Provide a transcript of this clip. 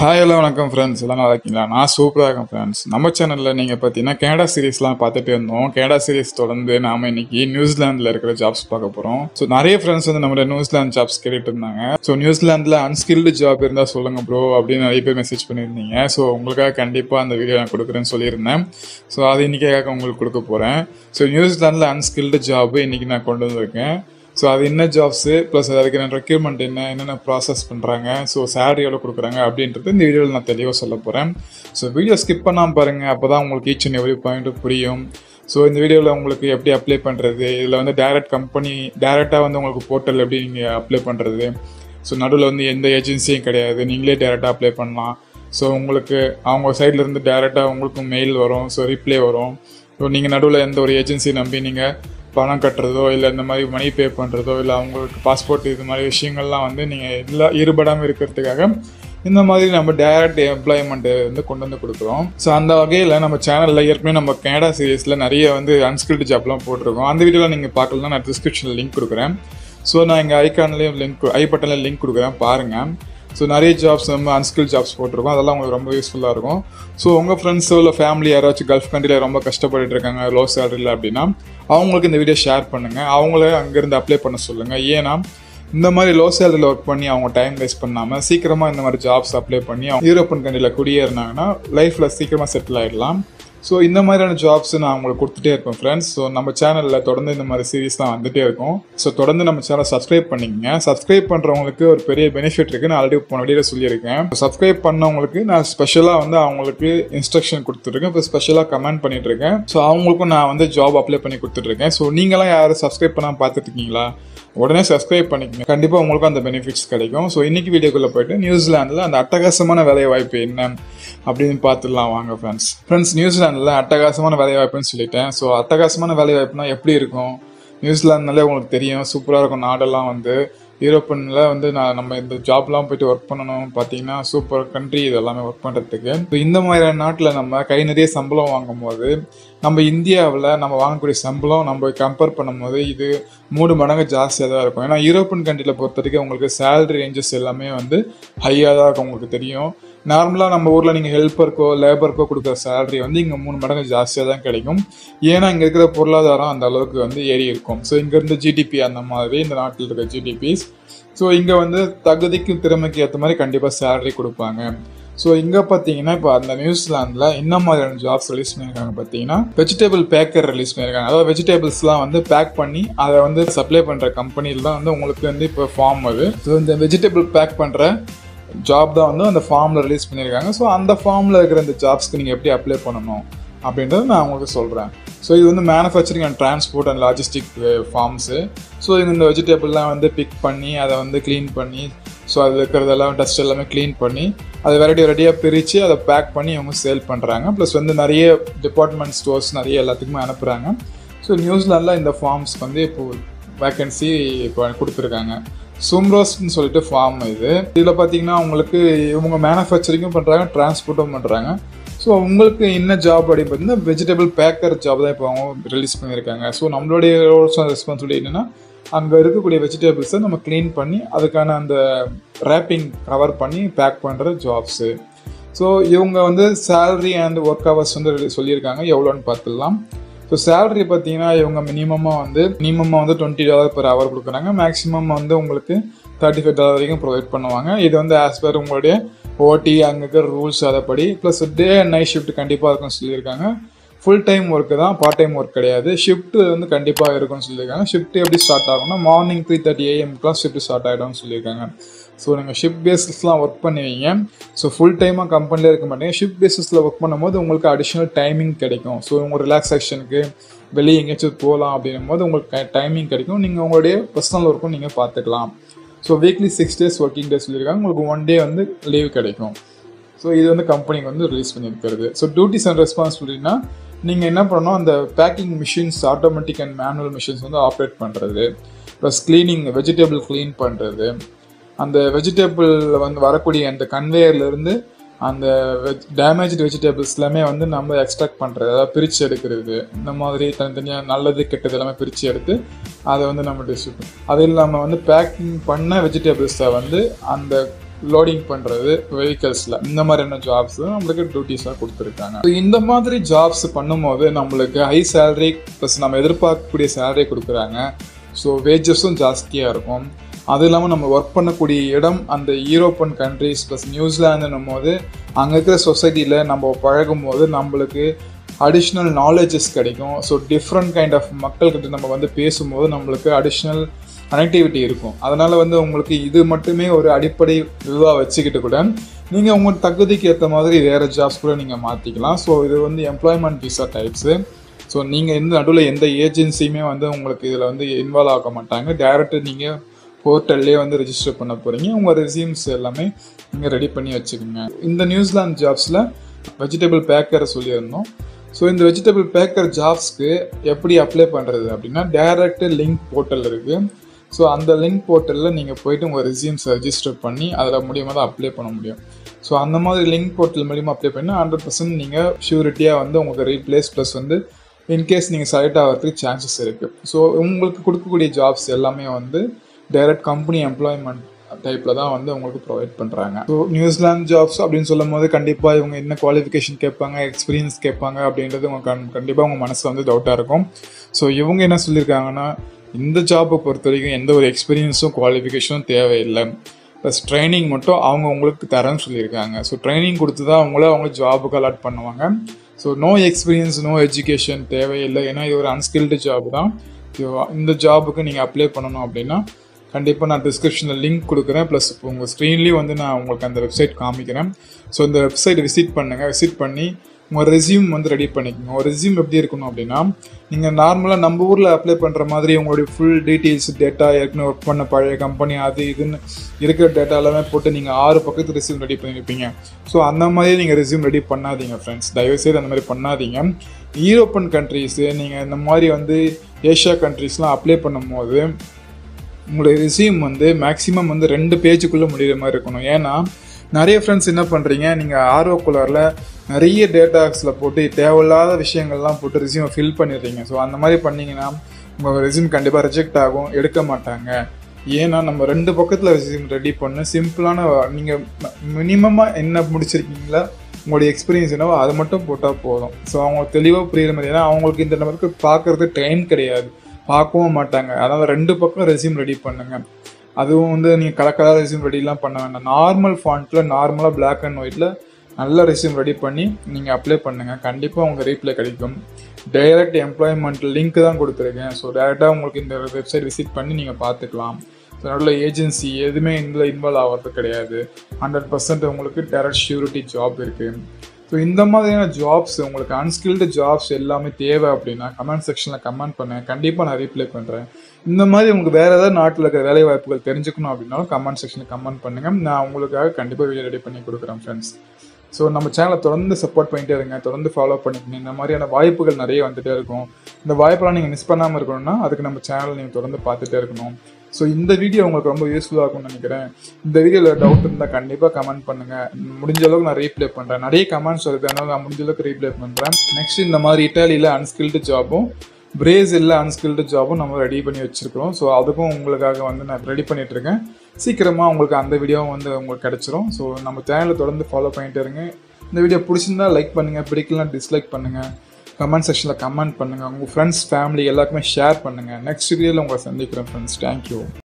hi hello வணக்கம் friends எல்லாம் நல்லா இருக்கீங்களா நான் சூப்பராக இருக்கேன் ஃப்ரெண்ட்ஸ் நம்ம சேனலில் நீங்கள் பார்த்தீங்கன்னா கனடா சீரிஸ்லாம் பார்த்துட்டு இருந்தோம் கனடா சீரிஸ் தொடர்ந்து நாம இன்னைக்கு நியூசிலாந்தில் இருக்கிற ஜாப்ஸ் பார்க்க போகிறோம் ஸோ நிறைய ஃப்ரெண்ட்ஸ் வந்து நம்மளோட நியூசிலாந்து ஜாப்ஸ் கேட்டுட்டு இருந்தாங்க ஸோ நியூசிலாந்தில் அன்ஸ்கில்டு ஜாப் இருந்தால் சொல்லுங்கள் ப்ரோ அப்படின்னு நிறைய பேர் மெசேஜ் பண்ணியிருந்தீங்க ஸோ உங்களுக்காக கண்டிப்பாக அந்த வீடியோ நான் கொடுக்குறேன்னு சொல்லியிருந்தேன் ஸோ அது இன்றைக்காக உங்களுக்கு கொடுக்க போகிறேன் ஸோ நியூசிலாந்தில் அன்ஸ்கில்டு ஜாப் இன்றைக்கி நான் கொண்டு வந்திருக்கேன் ஸோ அது என்ன ஜாப்ஸு ப்ளஸ் அதுக்கு என்ன ரெக்யூர்மெண்ட் என்ன என்னென்ன ப்ராசஸ் பண்ணுறாங்க ஸோ சேலரி எவ்வளோ கொடுக்குறாங்க அப்படின்றது இந்த வீடியோவில் நான் தெளிவாக சொல்ல போகிறேன் ஸோ வீடியோ ஸ்கிப் பண்ணாமல் பாருங்கள் அப்போ தான் உங்களுக்கு ஈச் அண்ட் எவ்ரி பாயிண்ட்டும் புரியும் ஸோ இந்த வீடியோவில் உங்களுக்கு எப்படி அப்ளை பண்ணுறது இதில் வந்து டைரக்ட் கம்பெனி டைரெக்டாக வந்து உங்களுக்கு போர்ட்டல் எப்படி நீங்கள் அப்ளை பண்ணுறது ஸோ நடுவில் வந்து எந்த ஏஜென்சியும் கிடையாது நீங்களே டேரெக்டாக அப்ளை பண்ணலாம் ஸோ உங்களுக்கு அவங்க சைட்லேருந்து டேரெக்டாக உங்களுக்கு மெயில் வரும் ஸோ ரிப்ளை வரும் ஸோ நீங்கள் நடுவில் எந்த ஒரு ஏஜென்சி நம்பி நீங்கள் பணம் கட்டுறதோ இல்லை இந்த மாதிரி மணி பே பண்ணுறதோ இல்லை அவங்களுக்கு பாஸ்போர்ட் இது மாதிரி விஷயங்கள்லாம் வந்து நீங்கள் எல்லா ஈடுபடாமல் இருக்கிறதுக்காக இந்த மாதிரி நம்ம டைரக்ட் எம்ப்ளாய்மெண்ட் வந்து கொண்டு வந்து கொடுக்குறோம் ஸோ அந்த வகையில் நம்ம சேனலில் ஏற்கனவே நம்ம கனடா சீரீஸில் நிறைய வந்து அன்ஸ்கில்டு ஜாப்லாம் போட்டிருக்கோம் அந்த வீடியோவில் நீங்கள் பார்க்கலாம் நான் டிஸ்கிரிப்ஷனில் லிங்க் கொடுக்குறேன் ஸோ நான் எங்கள் ஐக்கான்லேயும் லிங்க் ஐ பட்டனில் லிங்க் கொடுக்குறேன் பாருங்கள் ஸோ நிறைய ஜாப்ஸ் நம்ம அன்ஸ்கில் ஜாப்ஸ் போட்டிருக்கோம் அதெல்லாம் உங்களுக்கு ரொம்ப யூஸ்ஃபுல்லாக இருக்கும் ஸோ உங்கள் ஃப்ரெண்ட்ஸோ இல்லை ஃபேமிலி யாராச்சும் கல்ஃப் கண்ட்ரியில் ரொம்ப கஷ்டப்பட்டு இருக்காங்க லோ சேலரியில் அப்படின்னா அவங்களுக்கு இந்த வீடியோ ஷேர் பண்ணுங்கள் அவங்கள அங்கேருந்து அப்ளை பண்ண சொல்லுங்கள் ஏன்னா இந்த மாதிரி லோ சேலரியில் ஒர்க் பண்ணி அவங்க டைம் வேஸ்ட் பண்ணாமல் சீக்கிரமாக இந்த மாதிரி ஜாப்ஸ் அப்ளை பண்ணி அவங்க யூரோப்பியன் கண்ட்ரியில் குடியேறினாங்கன்னா லைஃப்பில் சீக்கிரமாக செட்டில் ஆகிடலாம் ஸோ இந்த மாதிரியான ஜாப்ஸ் நான் உங்களுக்கு கொடுத்துட்டே இருப்பேன் ஃப்ரெண்ட்ஸ் ஸோ நம்ம சேனலில் தொடர்ந்து இந்த மாதிரி சீரிஸ் தான் வந்துட்டே இருக்கும் ஸோ தொடர்ந்து நம்ம சேனல் சப்ஸ்கிரைப் பண்ணிக்கங்க சப்ஸ்கிரைப் பண்ணுறவங்களுக்கு ஒரு பெரிய பெனிஃபிட் இருக்குது நான் ஆல்ரெடி போன வீடியோ சொல்லியிருக்கேன் சப்ஸ்கிரைப் பண்ணவங்களுக்கு நான் ஸ்பெஷலாக வந்து அவங்களுக்கு இன்ஸ்ட்ரக்ஷன் கொடுத்துருக்கேன் இப்போ ஸ்பெஷலாக கமெண்ட் பண்ணிட்டு இருக்கேன் ஸோ அவங்களுக்கும் நான் வந்து ஜாப் அப்ளை பண்ணி கொடுத்துட்ருக்கேன் ஸோ நீங்களாம் யாரும் சப்ஸ்கிரைப் பண்ணாமல் பார்த்துட்டு இருக்கீங்களா உடனே சப்ஸ்கிரைப் பண்ணிக்கங்க கண்டிப்பாக உங்களுக்கும் அந்த பெனிஃபிட்ஸ் கிடைக்கும் ஸோ இன்னைக்கு வீடியோக்குள்ளே போயிட்டு நியூசிலாந்தில் அந்த அட்டகாசமான வேலை வாய்ப்பு என்ன அப்படின்னு பார்த்துடலாம் வாங்க ஃப்ரெண்ட்ஸ் ஃப்ரெண்ட்ஸ் நியூசிலாந்தில் அட்டகாசமான வேலை வாய்ப்புன்னு சொல்லிட்டேன் ஸோ அட்டகாசமான வேலை வாய்ப்புனா எப்படி இருக்கும் நியூசிலாந்துனாலே உங்களுக்கு தெரியும் சூப்பராக இருக்கும் நாடெல்லாம் வந்து யூரோப்பியனில் வந்து நான் நம்ம இந்த ஜாப்லாம் போயிட்டு ஒர்க் பண்ணணும் பார்த்தீங்கன்னா சூப்பர் கண்ட்ரி இது எல்லாமே ஒர்க் பண்ணுறதுக்கு ஸோ இந்த மாதிரியான நாட்டில் நம்ம கை நிறைய சம்பளம் வாங்கும் போது நம்ம இந்தியாவில் நம்ம வாங்கக்கூடிய சம்பளம் நம்ம கம்பேர் பண்ணும்போது இது மூணு மடங்கு ஜாஸ்தியாக தான் இருக்கும் ஏன்னா யூரோப்பியன் கண்ட்ரியில் பொறுத்த வரைக்கும் உங்களுக்கு சேலரி ரேஞ்சஸ் எல்லாமே வந்து ஹையாக தான் இருக்கும் உங்களுக்கு தெரியும் நார்மலாக நம்ம ஊரில் நீங்கள் ஹெல்ப்பருக்கோ லேபருக்கோ கொடுக்குற சேலரி வந்து இங்கே மூணு மடங்கு ஜாஸ்தியாக தான் கிடைக்கும் ஏன்னா இங்கே இருக்கிற பொருளாதாரம் அந்த அளவுக்கு வந்து ஏறி இருக்கும் ஸோ இங்கேருந்து ஜிடிபி அந்த மாதிரி இந்த நாட்டில் இருக்கிற ஜிடிபிஸ் ஸோ இங்கே வந்து தகுதிக்கும் திறமைக்கு ஏற்ற மாதிரி கண்டிப்பாக சேலரி கொடுப்பாங்க ஸோ இங்கே பார்த்தீங்கன்னா இப்போ அந்த நியூசிலாந்தில் என்ன மாதிரியான ஜாப்ஸ் ரிலீஸ் பண்ணியிருக்காங்க பார்த்தீங்கன்னா வெஜிடபிள் பேக்கர் ரிலீஸ் பண்ணியிருக்காங்க அதாவது வெஜிடபிள்ஸ்லாம் வந்து பேக் பண்ணி அதை வந்து சப்ளை பண்ணுற கம்பெனியில் தான் வந்து உங்களுக்கு வந்து இப்போ ஃபார்ம் அது ஸோ இந்த வெஜிடபிள் பேக் பண்ணுற ஜாப் தான் வந்து அந்த ஃபார்மில் ரிலீஸ் பண்ணியிருக்காங்க ஸோ அந்த ஃபார்மில் இருக்கிற இந்த ஜாப்ஸ்க்கு நீங்கள் எப்படி அப்ளை பண்ணணும் அப்படின்றத நான் உங்களுக்கு சொல்கிறேன் ஸோ இது வந்து manufacturing and transport and logistic firms so இந்த வெஜிடபிள்லாம் வந்து பிக் பண்ணி அதை வந்து க்ளீன் பண்ணி ஸோ அதில் இருக்கிறதெல்லாம் டஸ்ட் எல்லாமே க்ளீன் பண்ணி அதை வெரைட்டி வெரைட்டியாக பிரித்து அதை பேக் பண்ணி இவங்க சேல் பண்ணுறாங்க ப்ளஸ் வந்து நிறைய டிபார்ட்மெண்ட் ஸ்டோர்ஸ் நிறைய எல்லாத்துக்குமே அனுப்புகிறாங்க ஸோ நியூசிலாண்டில் இந்த ஃபார்ம்ஸ் வந்து இப்போ வேக்கன்சி இப்போ கொடுத்துருக்காங்க சும்ரோஸ்ன்னு சொல்லிட்டு ஃபார்ம் இது இதில் பார்த்தீங்கன்னா உங்களுக்கு இவங்க மேனுஃபேக்சரிங்கும் பண்ணுறாங்க டிரான்ஸ்போர்ட்டும் பண்ணுறாங்க ஸோ உங்களுக்கு என்ன ஜாப் அப்படின்னு பார்த்தீங்கன்னா வெஜிடபிள் பேக்கர் ஜாப் தான் இப்போ அவங்க ரிலீஸ் பண்ணியிருக்காங்க ஸோ நம்மளுடைய ரோல்ஸ் ரெஸ்பான்சிபிலிட்டி என்னென்னா அங்கே இருக்கக்கூடிய வெஜிடபிள்ஸை நம்ம க்ளீன் பண்ணி அதுக்கான அந்த ரேப்பிங் கவர் பண்ணி பேக் பண்ணுற ஜாப்ஸு ஸோ இவங்க வந்து சேலரி அண்ட் ஒர்க் ஹவர்ஸ் வந்து சொல்லியிருக்காங்க எவ்வளோன்னு பார்த்துடலாம் ஸோ சேலரி பார்த்தீங்கன்னா இவங்க மினிமமாக வந்து மினிமமாக வந்து டுவெண்ட்டி டாலர் per ஹவர் கொடுக்குறாங்க மேக்ஸிமம் வந்து உங்களுக்கு தேர்ட்டி ஃபைவ் டாலர் வரைக்கும் ப்ரொவைட் பண்ணுவாங்க இது வந்து ஆஸ் பர் உங்களுடைய ஓடி அங்கே இருக்கிற ரூல்ஸ் அதைப்படி plus day and night shift கண்டிப்பாக இருக்கும்னு சொல்லியிருக்காங்க ஃபுல் டைம் ஒர்க்கு தான் பார்ட் டைம் ஒர்க் கிடையாது ஷிஃப்ட் வந்து கண்டிப்பாக இருக்கும்னு சொல்லியிருக்காங்க ஷிஃப்ட் எப்படி ஸ்டார்ட் ஆகும்னா மார்னிங் த்ரீ தேர்ட்டி ஏஎம்க்குலாம் ஷிஃப்ட் ஸ்டார்ட் ஆகிடும்னு சொல்லியிருக்காங்க ஸோ நீங்கள் ஷிஃப்ட் பேசிஸ்லாம் ஒர்க் பண்ணுவீங்க ஸோ ஃபுல் டைமாக கம்பெனியில் இருக்க மாட்டீங்க ஷிஃப்ட் பேசிஸில் ஒர்க் பண்ணும்போது உங்களுக்கு அடிஷ்னல் டைமிங் கிடைக்கும் ஸோ உங்கள் ரிலாக்ஸேஷனுக்கு வெளியே எங்கேயாச்சும் போகலாம் அப்படின்னும் போது உங்களுக்கு டைமிங் கிடைக்கும் நீங்கள் உங்களுடைய பர்சனல் ஒர்க்கும் நீங்கள் பார்த்துக்கலாம் so weekly six days working days சொல்லியிருக்காங்க உங்களுக்கு ஒன் டே வந்து லீவ் கிடைக்கும் ஸோ இது வந்து கம்பெனிக்கு வந்து ரிலீஸ் பண்ணியிருக்கிறது ஸோ டியூட்டிஸ் அண்ட் ரெஸ்பான்சிபிலிட்டினா நீங்கள் என்ன பண்ணணும் அந்த packing machines automatic and manual machines வந்து ஆப்ரேட் பண்ணுறது ப்ளஸ் க்ளீனிங் வெஜிடபிள் க்ளீன் பண்ணுறது அந்த வெஜிடபிள் வந்து வரக்கூடிய அந்த கன்வேயர்லேருந்து அந்த வெஜ் டேமேஜ் வெஜிடபிள்ஸ் எல்லாமே வந்து நம்ம எக்ஸ்ட்ராக்ட் பண்ணுறது அதாவது பிரித்து எடுக்கிறது இந்த மாதிரி தனித்தனியாக நல்லது கெட்டது எல்லாமே பிரித்து எடுத்து அதை வந்து நம்ம டிஸ்ட்ரிபியூட் அது இல்லாமல் வந்து பேக்கிங் பண்ண வெஜிடபிள்ஸை வந்து அந்த லோடிங் பண்ணுறது வெஹிக்கல்ஸில் இந்த மாதிரியான ஜாப்ஸ் நம்மளுக்கு டியூட்டிஸாக கொடுத்துருக்காங்க So, இந்த மாதிரி ஜாப்ஸ் பண்ணும்போது நம்மளுக்கு ஹை சேலரி ப்ளஸ் நம்ம எதிர்பார்க்கக்கூடிய சேலரி கொடுக்குறாங்க ஸோ வேஜஸும் ஜாஸ்தியாக இருக்கும் அது இல்லாமல் நம்ம ஒர்க் பண்ணக்கூடிய இடம் அந்த யூரோப்பன் கண்ட்ரிஸ் ப்ளஸ் நியூசிலாந்துன்னும் போது அங்கே இருக்கிற சொசைட்டியில் நம்ம பழகும் போது நம்மளுக்கு அடிஷ்னல் நாலேஜஸ் கிடைக்கும் ஸோ டிஃப்ரெண்ட் கைண்ட் ஆஃப் மக்கள்கிட்ட நம்ம வந்து பேசும்போது நம்மளுக்கு அடிஷ்னல் கனெக்டிவிட்டி இருக்கும் அதனால் வந்து உங்களுக்கு இது மட்டுமே ஒரு அடிப்படை இதுவாக வச்சுக்கிட்டு கூட நீங்கள் உங்கள் தகுதிக்கு ஏற்ற மாதிரி வேறு ஜாப்ஸ் கூட நீங்கள் மாற்றிக்கலாம் ஸோ இது வந்து எம்ப்ளாய்மெண்ட் விசா டைப்ஸு ஸோ நீங்கள் எந்த நடுவில் எந்த ஏஜென்சியுமே வந்து உங்களுக்கு இதில் வந்து இன்வால்வ் ஆக மாட்டாங்க டேரெக்டாக நீங்கள் போர்ட்டல்லே வந்து ரெஜிஸ்டர் பண்ண போகிறீங்க உங்கள் ரெசியூம்ஸ் எல்லாமே நீங்கள் ரெடி பண்ணி வச்சுக்கோங்க இந்த நியூசிலாந்து ஜாப்ஸில் வெஜிடபிள் பேக்கரை சொல்லியிருந்தோம் ஸோ இந்த வெஜிடபிள் பேக்கர் ஜாப்ஸ்க்கு எப்படி அப்ளை பண்ணுறது அப்படின்னா டேரக்ட் லிங்க் போர்ட்டல் இருக்குது ஸோ அந்த லிங்க் போர்ட்டலில் நீங்கள் போயிட்டு உங்கள் ரெசியூம்ஸ் ரெஜிஸ்டர் பண்ணி அதில் மூலியமாக தான் அப்ளை பண்ண முடியும் ஸோ அந்த மாதிரி லிங்க் போர்ட்டல் மூலியமாக அப்ளை பண்ணி ஹண்ட்ரட் பர்சன்ட் நீங்கள் ஷூரிட்டியாக வந்து உங்களுக்கு ரீப்ளேஸ் ப்ளஸ் வந்து இன்கேஸ் நீங்கள் செலக்ட் ஆகிறதுக்கு சான்சஸ் இருக்குது ஸோ உங்களுக்கு கொடுக்கக்கூடிய ஜாப்ஸ் எல்லாமே வந்து டைரக்ட் கம்பெனி எம்ப்ளாய்மெண்ட் டைப்பில் தான் வந்து உங்களுக்கு ப்ரொவைட் பண்ணுறாங்க ஸோ நியூசிலாந்து ஜாப்ஸ் அப்படின்னு சொல்லும் போது கண்டிப்பாக இவங்க என்ன குவாலிஃபிகேஷன் கேட்பாங்க எக்ஸ்பீரியன்ஸ் கேட்பாங்க அப்படின்றது உங்க கண் கண்டிப்பாக உங்கள் மனசில் வந்து டவுட்டாக இருக்கும் ஸோ இவங்க என்ன சொல்லியிருக்காங்கன்னா இந்த ஜாப்பை பொறுத்த வரைக்கும் எந்த ஒரு எக்ஸ்பீரியன்ஸும் குவாலிஃபிகேஷனும் தேவையில்லை ப்ளஸ் ட்ரைனிங் மட்டும் அவங்க உங்களுக்கு தரேன்னு சொல்லியிருக்காங்க ஸோ ட்ரைனிங் கொடுத்து தான் அவங்கள அவங்க ஜாபுக்கு அலாட் பண்ணுவாங்க so no experience no education தேவையில்லை ஏன்னா இது ஒரு அன்ஸ்கில்டு ஜாப் தான் So, இந்த ஜாபுக்கு நீங்கள் அப்ளை பண்ணணும் அப்படின்னா கண்டிப்பாக நான் டிஸ்கிரிப்ஷனில் லிங்க் கொடுக்குறேன் ப்ளஸ் உங்கள் ஸ்க்ரீன்லேயும் வந்து நான் உங்களுக்கு அந்த வெப்சைட் காமிக்கிறேன் ஸோ இந்த வெப்சைட் விசிட் பண்ணுங்கள் விசிட் பண்ணி உங்கள் ரெஸ்யூம் வந்து ரெடி பண்ணிக்கோங்க ஒரு ரெஸ்யூம் எப்படி இருக்கணும் அப்படின்னா நீங்கள் நார்மலாக நம்ம ஊரில் அப்ளை பண்ணுற மாதிரி உங்களுடைய ஃபுல் டீட்டெயில்ஸ் டேட்டா ஏற்கனவே ஒர்க் பண்ண பழைய கம்பெனி அது இதுன்னு இருக்கிற டேட்டா எல்லாமே போட்டு நீங்கள் ஆறு பக்கத்து ரெஸ்யூம் ரெடி பண்ணியிருப்பீங்க ஸோ அந்த மாதிரி நீங்கள் ரெஸ்யூம் ரெடி பண்ணாதீங்க ஃப்ரெண்ட்ஸ் தயவுசெய்து அந்த மாதிரி பண்ணாதீங்க யூரோப்பன் கண்ட்ரீஸு நீங்கள் இந்த மாதிரி வந்து ஏஷியா கண்ட்ரீஸ்லாம் அப்ளை பண்ணும்போது உங்களுடைய ரெசியூம் வந்து மேக்ஸிமம் வந்து ரெண்டு பேஜுக்குள்ளே முடிகிற மாதிரி இருக்கணும் ஏன்னா நிறைய ஃப்ரெண்ட்ஸ் என்ன பண்ணுறீங்க நீங்கள் ஆர்வக்குள்ளரில் நிறைய டேட்டாஸில் போட்டு தேவையில்லாத விஷயங்கள்லாம் போட்டு ரெசியூமை ஃபில் பண்ணிடுறீங்க ஸோ அந்த மாதிரி பண்ணீங்கன்னா உங்கள் ரெசியூம் கண்டிப்பாக ரிஜெக்ட் ஆகும் எடுக்க மாட்டாங்க ஏன்னா நம்ம ரெண்டு பக்கத்தில் ரெசியூம் ரெடி பண்ணு சிம்பிளான நீங்கள் மினிமமாக என்ன முடிச்சிருக்கீங்களா உங்களுடைய எக்ஸ்பீரியன்ஸ் என்னவோ அதை மட்டும் போட்டால் போதும் ஸோ அவங்க தெளிவாக புரியுற மாதிரி ஏன்னா அவங்களுக்கு இந்த நமக்கு பார்க்கறதுக்கு டைம் கிடையாது பார்க்கவும் மாட்டாங்க அதனால் ரெண்டு பக்கம் ரெசியூம் ரெடி பண்ணுங்க அதுவும் வந்து நீங்கள் கலர் கலர் ரெசியூம் ரெடிலாம் பண்ண வேண்டாம் நார்மல் ஃபாண்ட்டில் நார்மலாக பிளாக் அண்ட் ஒயிட்டில் நல்ல ரெசியூம் ரெடி பண்ணி நீங்கள் அப்ளை பண்ணுங்கள் கண்டிப்பாக உங்கள் ரீப்ளை கிடைக்கும் டைரக்ட் எம்ப்ளாய்மெண்ட் லிங்க் தான் கொடுத்துருக்கேன் ஸோ டேரெக்டாக உங்களுக்கு இந்த வெப்சைட் விசிட் பண்ணி நீங்கள் பார்த்துக்கலாம் ஸோ நடுவில் ஏஜென்சி எதுவுமே இதில் இன்வால்வ் ஆகிறது கிடையாது ஹண்ட்ரட் பர்சன்ட் உங்களுக்கு டேரக்ட் ஷூரிட்டி ஜாப் இருக்குது ஸோ இந்த மாதிரியான ஜாப்ஸ் உங்களுக்கு அன்ஸ்கில்டு ஜாப்ஸ் எல்லாமே தேவை அப்படின்னா கமெண்ட் செக்ஷனில் கமெண்ட் பண்ணுங்க கண்டிப்பாக நான் ரீப்ளை பண்ணுறேன் இந்த மாதிரி உங்களுக்கு வேறு ஏதாவது நாட்டில் இருக்கிற வேலை வாய்ப்புகள் தெரிஞ்சுக்கணும் அப்படின்னாலும் கமெண்ட் செக்ஷனில் கமெண்ட் பண்ணுங்கள் நான் உங்களுக்காக கண்டிப்பாக வீடியோ ரெடி பண்ணி கொடுக்குறேன் ஃப்ரெண்ட்ஸ் ஸோ நம்ம சேனலை தொடர்ந்து சப்போர்ட் பண்ணிட்டே இருங்க தொடர்ந்து ஃபாலோ பண்ணிக்கணும் இந்த மாதிரியான வாய்ப்புகள் நிறைய வந்துட்டே இருக்கும் இந்த வாய்ப்பெல்லாம் நீங்கள் மிஸ் பண்ணாமல் இருக்கணும்னா அதுக்கு நம்ம சேனல் நீங்கள் தொடர்ந்து பார்த்துட்டே இருக்கணும் ஸோ இந்த வீடியோ உங்களுக்கு ரொம்ப யூஸ்ஃபுல்லாக இருக்கும்னு நினைக்கிறேன் இந்த வீடியோவில் டவுட் இருந்தால் கண்டிப்பாக கமெண்ட் பண்ணுங்கள் முடிஞ்ச அளவுக்கு நான் ரீப்ளை பண்ணுறேன் நிறைய கமெண்ட்ஸ் வருது அதனால நான் முடிஞ்ச அளவுக்கு ரீப்ளை பண்ணுறேன் நெக்ஸ்ட் இந்த மாதிரி இட்டாலியில் அன்ஸ்கில்டு ஜாபும் பிரேசிலில் அன்ஸ்கில்டு ஜாபும் நம்ம ரெடி பண்ணி வச்சுருக்கிறோம் ஸோ அதுக்கும் உங்களுக்காக வந்து நான் ரெடி பண்ணிட்டு இருக்கேன் சீக்கிரமாக உங்களுக்கு அந்த வீடியோவும் வந்து உங்களுக்கு கிடச்சிரும் ஸோ நம்ம சேனலை தொடர்ந்து ஃபாலோ பண்ணிட்டு இருங்க இந்த வீடியோ பிடிச்சிருந்தா லைக் பண்ணுங்கள் பிடிக்கலாம் டிஸ்லைக் பண்ணுங்கள் கமெண்ட் செக்ஷனில் கமெண்ட் பண்ணுங்கள் உங்கள் ஃப்ரெண்ட்ஸ் ஃபேமிலி எல்லாருக்குமே ஷேர் பண்ணுங்கள் நெக்ஸ்ட் வீடியோவில் உங்களை சந்திக்கிறேன் ஃப்ரெண்ட்ஸ் தேங்க்யூ